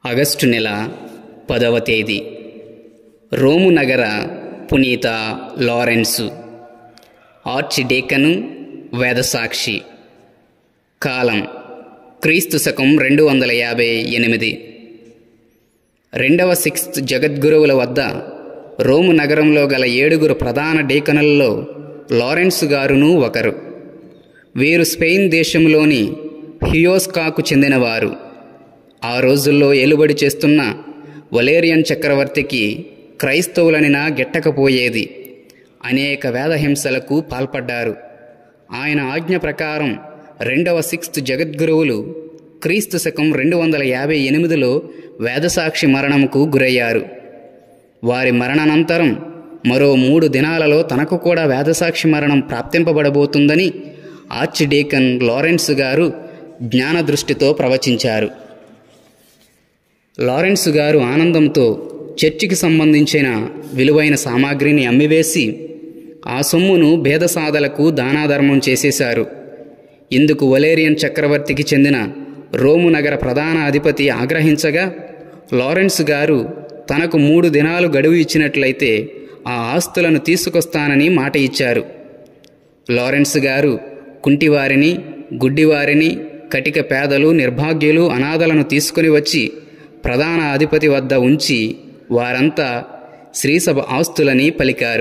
August నెల పదవ తేదీ రోము నగర పునీత లారెన్సు ఆర్చ్ డేకను వేదసాక్షి కాలం క్రీస్తు శకం రెండు వందల యాభై ఎనిమిది రెండవ సిక్స్త్ జగద్గురువుల వద్ద రోము నగరంలో గల ఏడుగురు ప్రధాన డేకనులలో లారెన్స్ గారును ఒకరు వీరు స్పెయిన్ దేశంలోని హ్యూయోస్కాకు చెందినవారు ఆ రోజుల్లో ఏలుబడి చేస్తున్న వలేరియన్ చక్రవర్తికి క్రైస్తవులనినా గెట్టకపోయేది అనేక వేదహింసలకు పాల్పడ్డారు ఆయన ఆజ్ఞ ప్రకారం రెండవ సిక్స్త్ జగద్గురువులు క్రీస్తు శకం రెండు వందల యాభై ఎనిమిదిలో వేదసాక్షి మరణముకు గురయ్యారు వారి మరణానంతరం మరో మూడు దినాలలో తనకు కూడా వేదసాక్షి మరణం ప్రాప్తింపబడబోతుందని ఆర్చ్ డీకన్ లారెన్స్ గారు జ్ఞాన దృష్టితో ప్రవచించారు లారెన్స్ గారు ఆనందంతో చర్చికి సంబంధించిన విలువైన సామాగ్రిని అమ్మివేసి ఆ సొమ్మును భేదసాదలకు దానాధర్మం చేసేశారు ఇందుకు వలేరియన్ చక్రవర్తికి చెందిన రోము నగర ప్రధాన అధిపతి ఆగ్రహించగా లారెన్స్ గారు తనకు మూడు దినాలు గడువు ఇచ్చినట్లయితే ఆ ఆస్తులను తీసుకొస్తానని మాట ఇచ్చారు లారెన్స్ గారు కుంటివారిని గుడ్డివారిని కటిక పేదలు నిర్భాగ్యులు అనాథలను తీసుకుని వచ్చి ప్రధాన అధిపతి వద్ద ఉంచి వారంతా శ్రీసభ ఆస్తులని పలికారు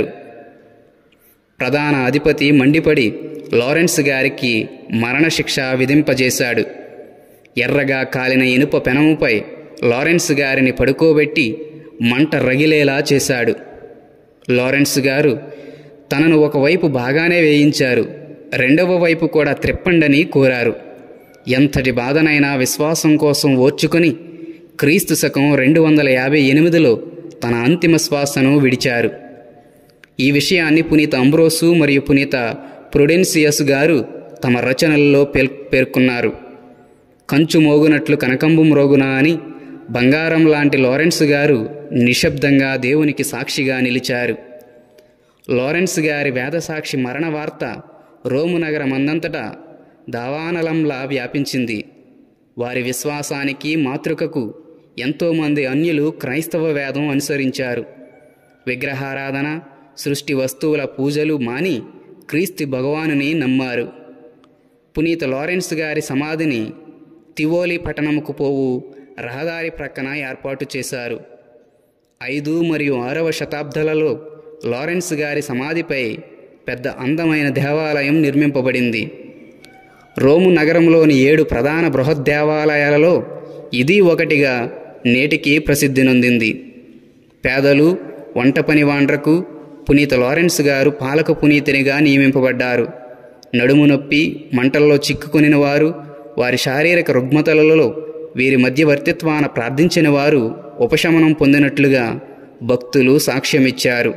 ప్రధాన అధిపతి మండిపడి లారెన్స్ గారికి మరణశిక్ష విధింపజేశాడు ఎర్రగా కాలిన ఇనుప పెనముపై లారెన్స్ గారిని పడుకోబెట్టి మంట రగిలేలా చేశాడు లారెన్స్ గారు తనను ఒకవైపు బాగానే వేయించారు రెండవ వైపు కూడా త్రిప్పండని కోరారు ఎంతటి బాధనైనా విశ్వాసం కోసం ఓర్చుకుని క్రీస్తు శకం రెండు వందల యాభై ఎనిమిదిలో తన అంతిమ శ్వాసను విడిచారు ఈ విషయాన్ని పునీత అంబ్రోసు మరియు పునీత ప్రొడెన్సియస్ గారు తమ రచనల్లో పేల్ పేర్కొన్నారు కంచు మోగునట్లు కనకంబు మ్రోగునా అని బంగారం లాంటి లారెన్స్ గారు నిశ్శబ్దంగా దేవునికి సాక్షిగా నిలిచారు లారెన్స్ గారి వేదసాక్షి మరణ వార్త రోము నగరమందంతటా దావానలంలా వ్యాపించింది వారి విశ్వాసానికి మాతృకకు ఎంతోమంది అన్యులు క్రైస్తవ వేదం అనుసరించారు విగ్రహారాధన సృష్టి వస్తువుల పూజలు మాని క్రీస్తు భగవానుని నమ్మారు పునీత లారెన్స్ గారి సమాధిని తివోలి పట్టణముకు పోవు రహదారి ప్రక్కన ఏర్పాటు చేశారు ఐదు మరియు ఆరవ శతాబ్దాలలో లారెన్స్ గారి సమాధిపై పెద్ద అందమైన దేవాలయం నిర్మింపబడింది రోము నగరంలోని ఏడు ప్రధాన బృహద్దేవాలయాలలో ఇది ఒకటిగా నేటికి ప్రసిద్ధి నొందింది పేదలు వంట పని వాండ్రకు పునీత లారెన్స్ గారు పాలక పునీతినిగా నియమింపబడ్డారు నడుము నొప్పి మంటల్లో చిక్కుకొనిన వారు వారి శారీరక రుగ్మతలలో వీరి మధ్యవర్తిత్వాన ప్రార్థించిన వారు ఉపశమనం పొందినట్లుగా భక్తులు సాక్ష్యమిచ్చారు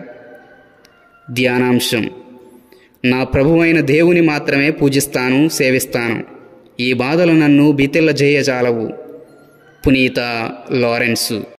ధ్యానాంశం నా ప్రభువైన దేవుని మాత్రమే పూజిస్తాను సేవిస్తాను ఈ బాధలు నన్ను బితిల్ల చేయజాలవు పునీత లారెన్సు